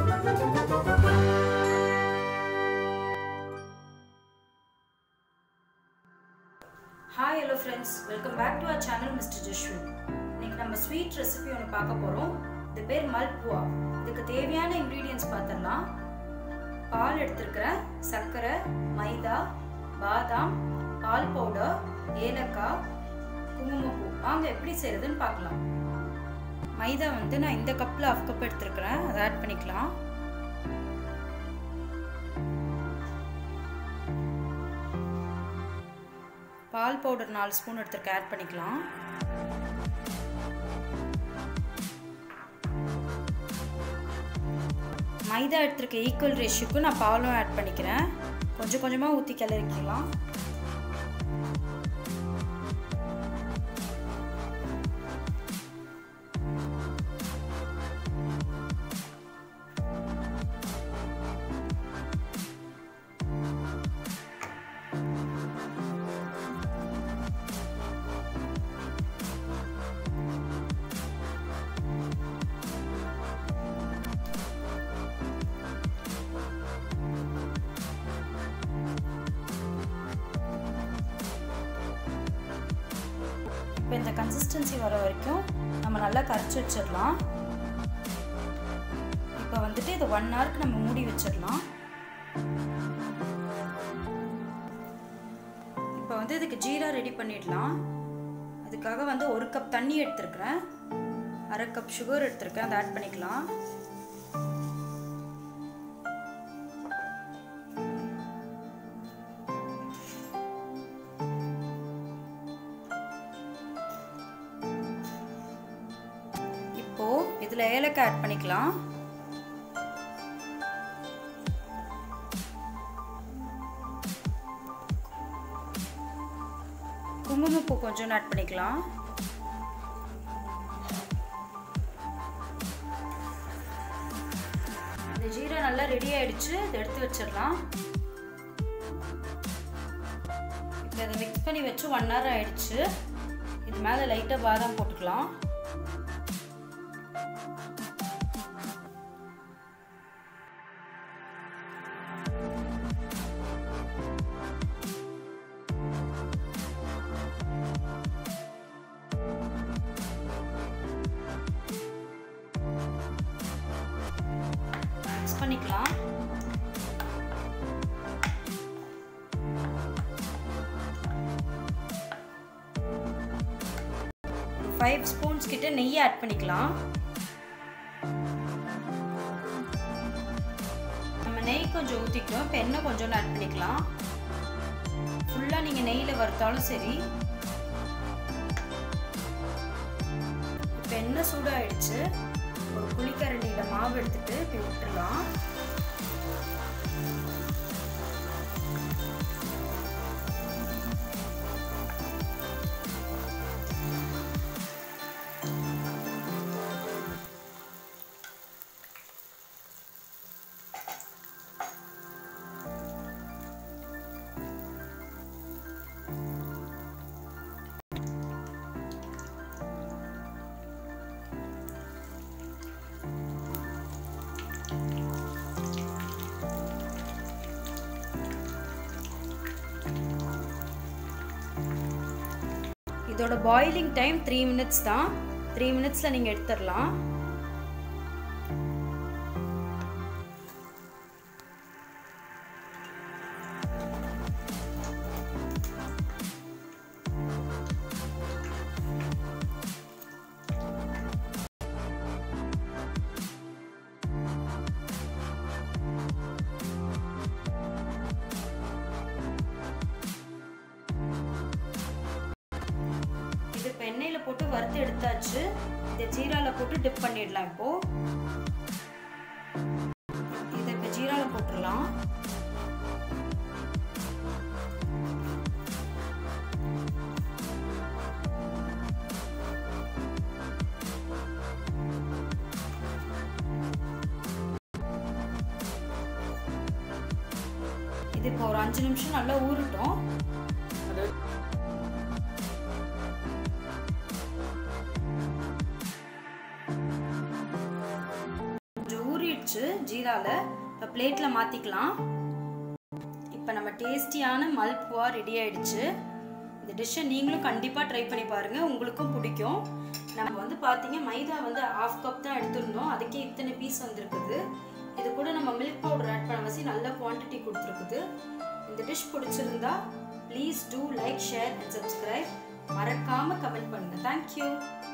hi hello friends welcome back to our channel mister Jaswin இன்னைக்கு நம்ம sweet recipe ஒன்று பார்க்க போகிறோம் இது பேர் மல்புவா இதுக்கு தேவையான இன்க்ரீடியன்ஸ் பார்த்தோம்னா பால் எடுத்துருக்கிறேன் சர்க்கரை மைதா பாதாம் பால் பவுடர் ஏலக்காய் குங்குமப்பூ வாங்க எப்படி செய்யறதுன்னு பார்க்கலாம் மைதா வந்து நான் இந்த கப்பில் ஆஃப் கப் எடுத்துருக்கிறேன் அதை ஆட் பண்ணிக்கலாம் பால் பவுடர் நாலு ஸ்பூன் எடுத்துருக்க ஆட் பண்ணிக்கலாம் மைதா எடுத்துருக்க ஈக்குவல் ரேஷியோக்கு நான் பாலும் ஆட் பண்ணிக்கிறேன் கொஞ்சம் கொஞ்சமாக ஊற்றி கிளறிக்கலாம் இப்போ இந்த கன்சிஸ்டன்சி வர வரைக்கும் நம்ம நல்லா கரைச்சி வச்சிடலாம் இப்போ வந்துட்டு இது ஒன் ஹவருக்கு நம்ம மூடி வச்சிடலாம் இப்போ வந்து இதுக்கு ஜீரா ரெடி பண்ணிடலாம் அதுக்காக வந்து ஒரு கப் தண்ணி எடுத்துருக்குறேன் அரை கப் சுகர் எடுத்துருக்கேன் அதை ஆட் பண்ணிக்கலாம் இப்போ இதில் ஏலக்காய் ஆட் பண்ணிக்கலாம் குங்குமப்பூ கொஞ்சம் ஆட் பண்ணிக்கலாம் இந்த ஜீரா நல்லா ரெடி ஆயிடுச்சு இதை எடுத்து வச்சிடலாம் இப்போ இதை மிக்ஸ் பண்ணி வச்சு ஒன் ஹவர் ஆயிடுச்சு இது மேலே லைட்டாக பாதாம் போட்டுக்கலாம் மிக்ஸ் பண்ணிக்கலாம் ஃபைவ் ஸ்பூன்ஸ் கிட்ட நெய் ஆட் பண்ணிக்கலாம் நம்ம நெய் கொஞ்சம் ஊற்றிக்கிட்டோம் இப்போ எண்ணெய் கொஞ்சம் ஆட் பண்ணிக்கலாம் ஃபுல்லாக நீங்கள் நெய்யில் வறுத்தாலும் சரி இப்போ எண்ணெய் சூடாகிடுச்சு ஒரு புளிக்கரண்டியில் மாவு எடுத்துட்டு இப்படி விட்டுடலாம் இதோட பாயிலிங் டைம் த்ரீ மினிட்ஸ் தான் த்ரீ மினிட்ஸில் நீங்கள் எடுத்துடலாம் இது இப்போ எண்ணெயில் போட்டு வறுத்து எடுத்தாச்சு இதை ஜீராவில் போட்டு டிப் பண்ணிடலாம் இப்போ இதை இப்போ ஜீராவில் போட்டுடலாம் இது இப்போ ஒரு அஞ்சு நிமிஷம் நல்லா ஊறட்டும் கொஞ்சம் ஊறிடுச்சு ஆயிடுச்சு ஜீராவில் இப்போ பிளேட்டில் மாற்றிக்கலாம் இப்போ நம்ம டேஸ்டியான மல்புவா ரெடி ஆயிடுச்சு இந்த டிஷ்ஷை நீங்களும் கண்டிப்பாக ட்ரை பண்ணி பாருங்கள் உங்களுக்கும் பிடிக்கும் நம்ம வந்து பார்த்தீங்க மைதா வந்து ஆஃப் கப் தான் எடுத்துருந்தோம் அதுக்கே இத்தனை பீஸ் வந்திருக்குது இது கூட நம்ம மில்க் பவுடர் ஆட் பண்ண வச்சு நல்ல குவான்டிட்டி கொடுத்துருக்குது இந்த டிஷ் பிடிச்சிருந்தா please do like share and subscribe மறக்காமல் கமெண்ட் பண்ணுங்கள் தேங்க்யூ